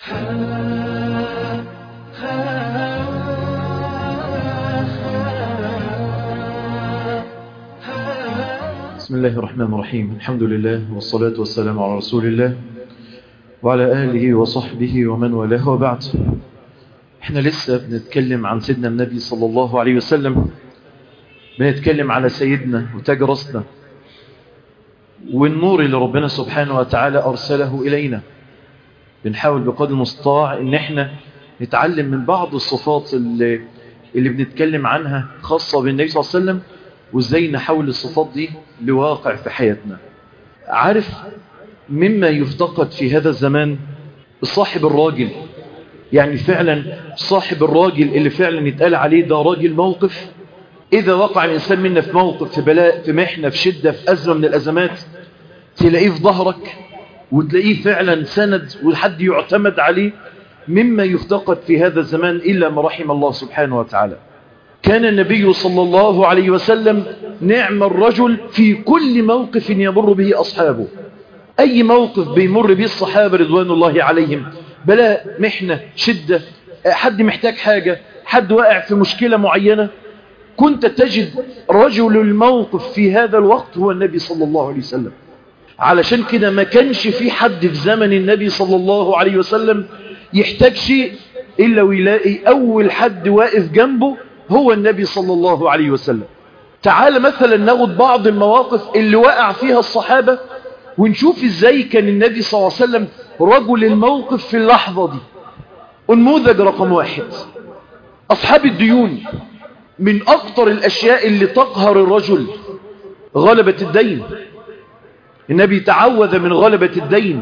بسم الله الرحمن الرحيم الحمد لله والصلاة والسلام على رسول الله وعلى آله وصحبه ومن والاه وبعد احنا لسه بنتكلم عن سيدنا النبي صلى الله عليه وسلم بنتكلم على سيدنا وتاج راسنا والنور اللي ربنا سبحانه وتعالى أرسله إلينا بنحاول بقدر المستطاع ان احنا نتعلم من بعض الصفات اللي, اللي بنتكلم عنها خاصة بالنبي صلى الله عليه وسلم وازاي نحول الصفات دي لواقع في حياتنا عارف مما يفتقد في هذا الزمان الصاحب الراجل يعني فعلا صاحب الراجل اللي فعلا يتقال عليه ده راجل موقف إذا وقع الإنسان منا في موقف في بلاء في محنة في شدة في أزمة من الأزمات تلاقيه في ظهرك وتلاقيه فعلا سند وحد يعتمد عليه مما يفتقد في هذا الزمان إلا ما رحم الله سبحانه وتعالى كان النبي صلى الله عليه وسلم نعم الرجل في كل موقف يمر به أصحابه أي موقف بيمر به الصحابة رضوان الله عليهم بلاء محنة شدة حد محتاج حاجة حد واقع في مشكلة معينة كنت تجد رجل الموقف في هذا الوقت هو النبي صلى الله عليه وسلم علشان كده ما كانش في حد في زمن النبي صلى الله عليه وسلم يحتاج شيء إلا ويلاقي أول حد واقف جنبه هو النبي صلى الله عليه وسلم تعال مثلا ناخد بعض المواقف اللي وقع فيها الصحابة ونشوف ازاي كان النبي صلى الله عليه وسلم رجل الموقف في اللحظة دي النموذج رقم واحد أصحاب الديون من أكتر الأشياء اللي تقهر الرجل غلبة الدين النبي تعوذ من غلبة الدين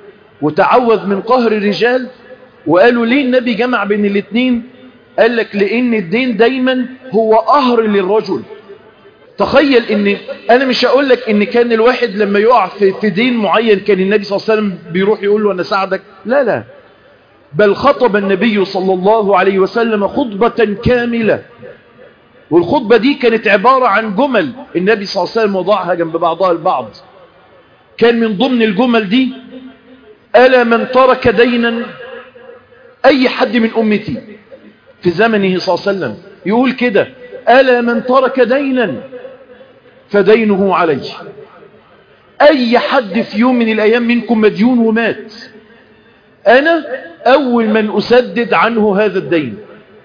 وتعوذ من قهر الرجال وقالوا ليه النبي جمع بين الاثنين قال لك لأن الدين دايما هو قهر للرجل تخيل ان انا مش هقول لك ان كان الواحد لما يقع في, في دين معين كان النبي صلى الله عليه وسلم بيروح يقول له انا ساعدك لا لا بل خطب النبي صلى الله عليه وسلم خطبة كاملة والخطبة دي كانت عبارة عن جمل النبي صلى الله عليه وسلم وضعها جنب بعضها البعض كان من ضمن الجمل دي ألا من ترك دينا أي حد من أمتي في زمنه صلى الله عليه وسلم يقول كده ألا من ترك دينا فدينه عليه أي حد في يوم من الأيام منكم مديون ومات أنا أول من أسدد عنه هذا الدين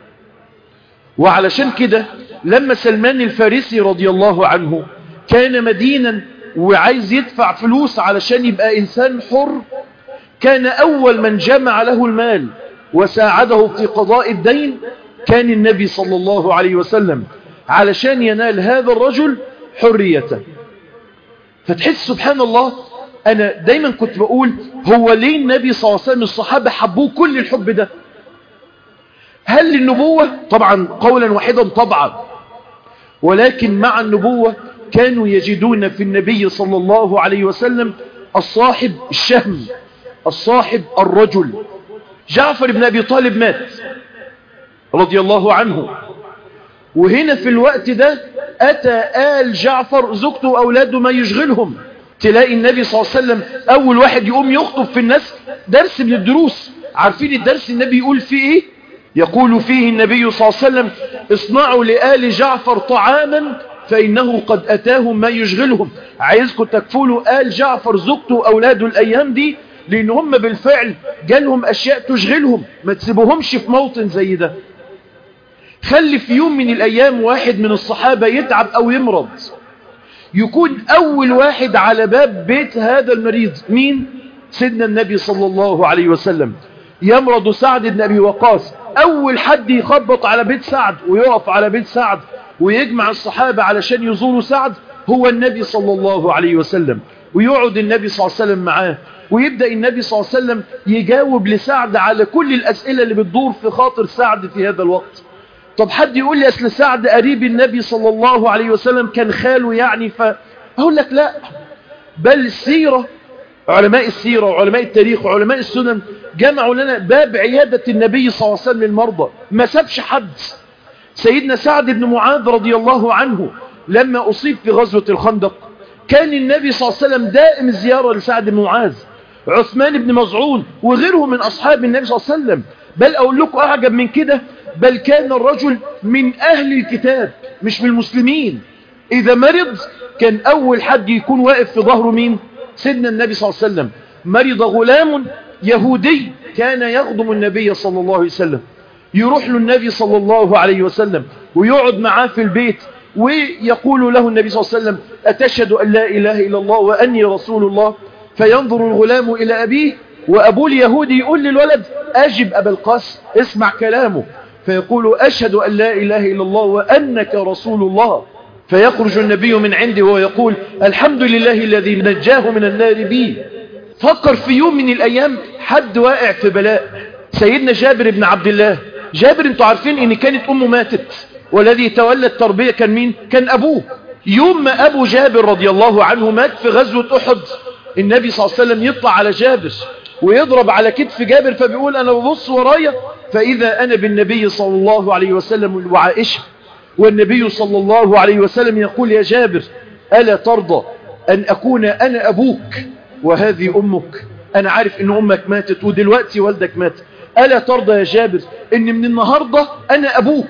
وعلشان كده لما سلمان الفارسي رضي الله عنه كان مدينا وعايز يدفع فلوس علشان يبقى إنسان حر كان أول من جمع له المال وساعده في قضاء الدين كان النبي صلى الله عليه وسلم علشان ينال هذا الرجل حريته فتحس سبحان الله أنا دايما كنت بقول هو ليه النبي صلى الله عليه وسلم الصحابة حبوه كل الحب ده هل النبوة طبعا قولا واحدا طبعا ولكن مع النبوة كانوا يجدون في النبي صلى الله عليه وسلم الصاحب الشهم الصاحب الرجل جعفر بن أبي طالب مات رضي الله عنه وهنا في الوقت ده أتى آل جعفر زوجته وأولاده ما يشغلهم تلاقي النبي صلى الله عليه وسلم أول واحد يقوم يخطب في الناس درس من الدروس عارفين الدرس النبي يقول فيه إيه يقول فيه النبي صلى الله عليه وسلم اصنعوا لآل جعفر طعاما فإنه قد أتاهم ما يشغلهم عايزكم تكفلوا آل جعفر زوجته وأولاده الأيام دي لأن هم بالفعل جالهم أشياء تشغلهم ما تسيبوهمش في موطن زي ده خلي في يوم من الأيام واحد من الصحابة يتعب أو يمرض يكون أول واحد على باب بيت هذا المريض مين؟ سيدنا النبي صلى الله عليه وسلم يمرض سعد بن أبي وقاص أول حد يخبط على بيت سعد ويقف على بيت سعد ويجمع الصحابة علشان يزوروا سعد هو النبي صلى الله عليه وسلم ويقعد النبي صلى الله عليه وسلم معاه ويبدأ النبي صلى الله عليه وسلم يجاوب لسعد على كل الأسئلة اللي بتدور في خاطر سعد في هذا الوقت طب حد يقول لي أصل سعد قريب النبي صلى الله عليه وسلم كان خاله يعني فأقول لك لا بل السيرة علماء السيرة وعلماء التاريخ وعلماء السنن جمعوا لنا باب عيادة النبي صلى الله عليه وسلم للمرضى ما سابش حد سيدنا سعد بن معاذ رضي الله عنه لما أصيب في غزوة الخندق كان النبي صلى الله عليه وسلم دائم الزيارة لسعد بن معاذ عثمان بن مزعون وغيرهم من أصحاب النبي صلى الله عليه وسلم بل أقول لكم أعجب من كده بل كان الرجل من أهل الكتاب مش من المسلمين إذا مرض كان أول حد يكون واقف في ظهره مين سيدنا النبي صلى الله عليه وسلم مرض غلام يهودي كان يخدم النبي صلى الله عليه وسلم يروح له النبي صلى الله عليه وسلم ويقعد معاه في البيت ويقول له النبي صلى الله عليه وسلم أتشهد أن لا إله إلا الله وأني رسول الله فينظر الغلام إلى أبيه وأبوه اليهودي يقول للولد أجب أبا القاسم اسمع كلامه فيقول أشهد أن لا إله إلا الله وأنك رسول الله فيخرج النبي من عنده ويقول الحمد لله الذي نجاه من النار بي فكر في يوم من الأيام حد واقع في بلاء سيدنا جابر بن عبد الله جابر انتوا عارفين ان كانت امه ماتت والذي تولى التربية كان مين كان ابوه يوم ما ابو جابر رضي الله عنه مات في غزوة احد النبي صلى الله عليه وسلم يطلع على جابر ويضرب على كتف جابر فبيقول انا ببص ورايا فاذا انا بالنبي صلى الله عليه وسلم وعائشة والنبي صلى الله عليه وسلم يقول يا جابر ألا ترضى أن أكون أنا أبوك وهذه أمك أنا عارف أن أمك ماتت ودلوقتي والدك مات ألا ترضى يا جابر أن من النهاردة أنا أبوك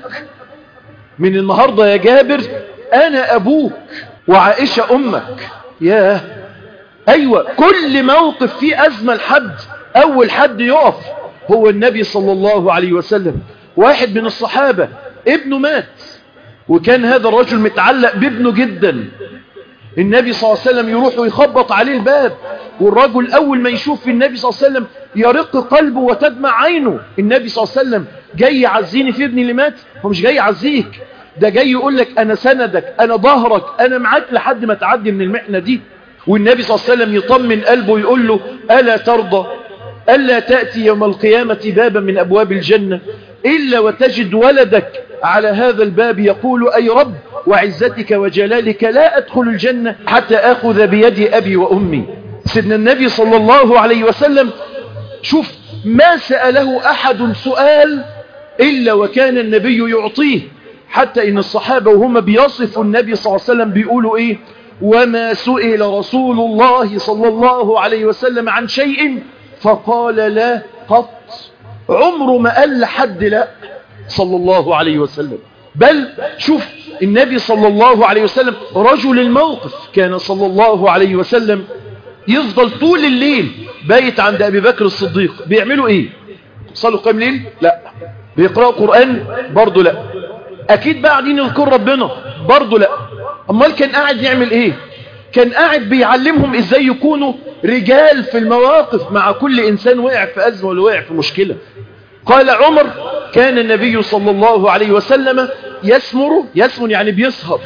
من النهاردة يا جابر أنا أبوك وعائشة أمك ياه أيوة كل موقف فيه أزمة لحد أول حد يقف هو النبي صلى الله عليه وسلم واحد من الصحابة ابنه مات وكان هذا الرجل متعلق بابنه جدا النبي صلى الله عليه وسلم يروح ويخبط عليه الباب والرجل أول ما يشوف في النبي صلى الله عليه وسلم يرق قلبه وتدمع عينه النبي صلى الله عليه وسلم جاي يعزيني في ابني اللي مات هو مش جاي يعزيك ده جاي يقول لك أنا سندك أنا ظهرك أنا معاك لحد ما تعدي من المحنة دي والنبي صلى الله عليه وسلم يطمن قلبه ويقول له ألا ترضى ألا تأتي يوم القيامة بابا من أبواب الجنة إلا وتجد ولدك على هذا الباب يقول أي رب وعزتك وجلالك لا أدخل الجنة حتى أخذ بيد أبي وأمي سيدنا النبي صلى الله عليه وسلم شوف ما سأله أحد سؤال إلا وكان النبي يعطيه حتى إن الصحابة وهم بيصفوا النبي صلى الله عليه وسلم بيقولوا إيه وما سئل رسول الله صلى الله عليه وسلم عن شيء فقال لا قط عمره ما قال لحد لا صلى الله عليه وسلم بل شوف النبي صلى الله عليه وسلم رجل الموقف كان صلى الله عليه وسلم يفضل طول الليل بايت عند أبي بكر الصديق بيعملوا ايه صلوا قيام ليل لا بيقرأوا قرآن برضو لا اكيد بقى قاعدين يذكر ربنا برضو لا امال كان قاعد يعمل ايه كان قاعد بيعلمهم ازاي يكونوا رجال في المواقف مع كل انسان وقع في ازمه ولا وقع في مشكله قال عمر كان النبي صلى الله عليه وسلم يسمر يسمر يعني بيسهر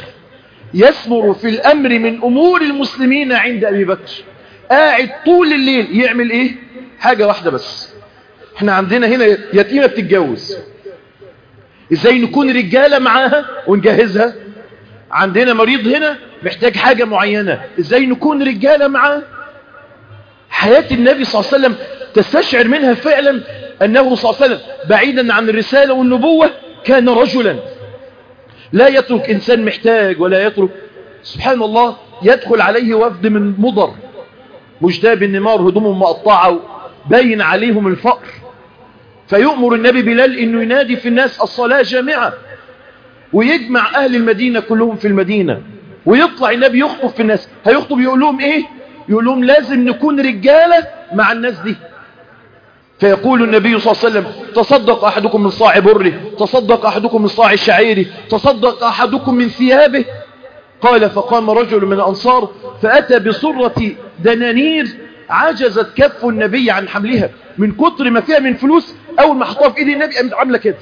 يسمر في الامر من امور المسلمين عند ابي بكر قاعد طول الليل يعمل ايه حاجه واحده بس احنا عندنا هنا يتيمه بتتجوز ازاي نكون رجاله معاها ونجهزها عندنا مريض هنا محتاج حاجة معينة ازاي نكون رجالة معاه حياة النبي صلى الله عليه وسلم تستشعر منها فعلا أنه صلى الله عليه وسلم بعيدا عن الرسالة والنبوة كان رجلا لا يترك إنسان محتاج ولا يترك سبحان الله يدخل عليه وفد من مضر مجتاب النمار هدومهم مقطعة باين عليهم الفقر فيؤمر النبي بلال أنه ينادي في الناس الصلاة جامعة ويجمع أهل المدينة كلهم في المدينة ويطلع النبي يخطب في الناس هيخطب يقول لهم إيه يقول لهم لازم نكون رجالة مع الناس دي فيقول النبي صلى الله عليه وسلم تصدق أحدكم من صاع بره تصدق أحدكم من صاع شعيره تصدق أحدكم من ثيابه قال فقام رجل من الأنصار فأتى بصرة دنانير عجزت كف النبي عن حملها من كتر ما فيها من فلوس أول ما حطها في إيد النبي قامت عاملة كده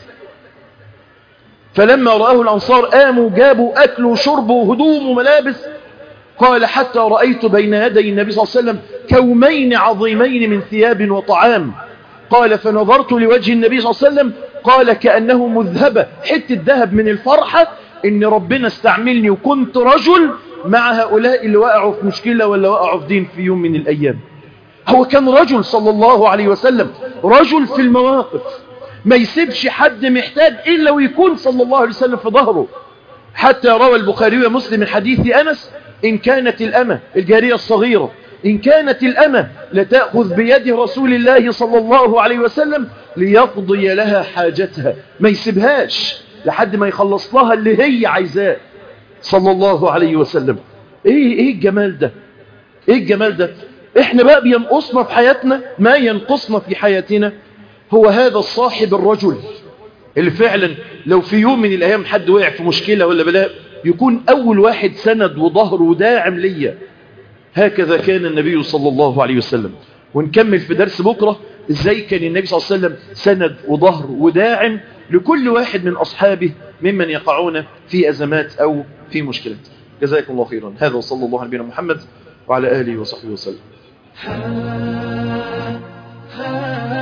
فلما رآه الأنصار قاموا جابوا أكل وشرب وهدوم وملابس قال حتى رأيت بين يدي النبي صلى الله عليه وسلم كومين عظيمين من ثياب وطعام قال فنظرت لوجه النبي صلى الله عليه وسلم قال كأنه مذهبة حتة ذهب من الفرحة ان ربنا استعملني وكنت رجل مع هؤلاء اللي وقعوا في مشكلة ولا وقعوا في دين في يوم من الأيام هو كان رجل صلى الله عليه وسلم رجل في المواقف ما يسيبش حد محتاج إلا ويكون صلى الله عليه وسلم في ظهره حتى روى البخاري ومسلم من حديث أنس إن كانت الأمة الجارية الصغيرة إن كانت الأمة لتأخذ بيد رسول الله صلى الله عليه وسلم ليقضي لها حاجتها ما يسيبهاش لحد ما يخلص لها اللي هي عايزاه صلى الله عليه وسلم ايه ايه الجمال ده ايه الجمال ده احنا بقى بينقصنا في حياتنا ما ينقصنا في حياتنا هو هذا الصاحب الرجل اللي فعلا لو في يوم من الايام حد وقع في مشكلة ولا بلاء يكون اول واحد سند وظهر وداعم ليا هكذا كان النبي صلى الله عليه وسلم ونكمل في درس بكرة ازاي كان النبي صلى الله عليه وسلم سند وظهر وداعم لكل واحد من أصحابه ممن يقعون في أزمات أو في مشكلات جزاكم الله خيرا هذا وصلى الله على نبينا محمد وعلى آله وصحبه وسلم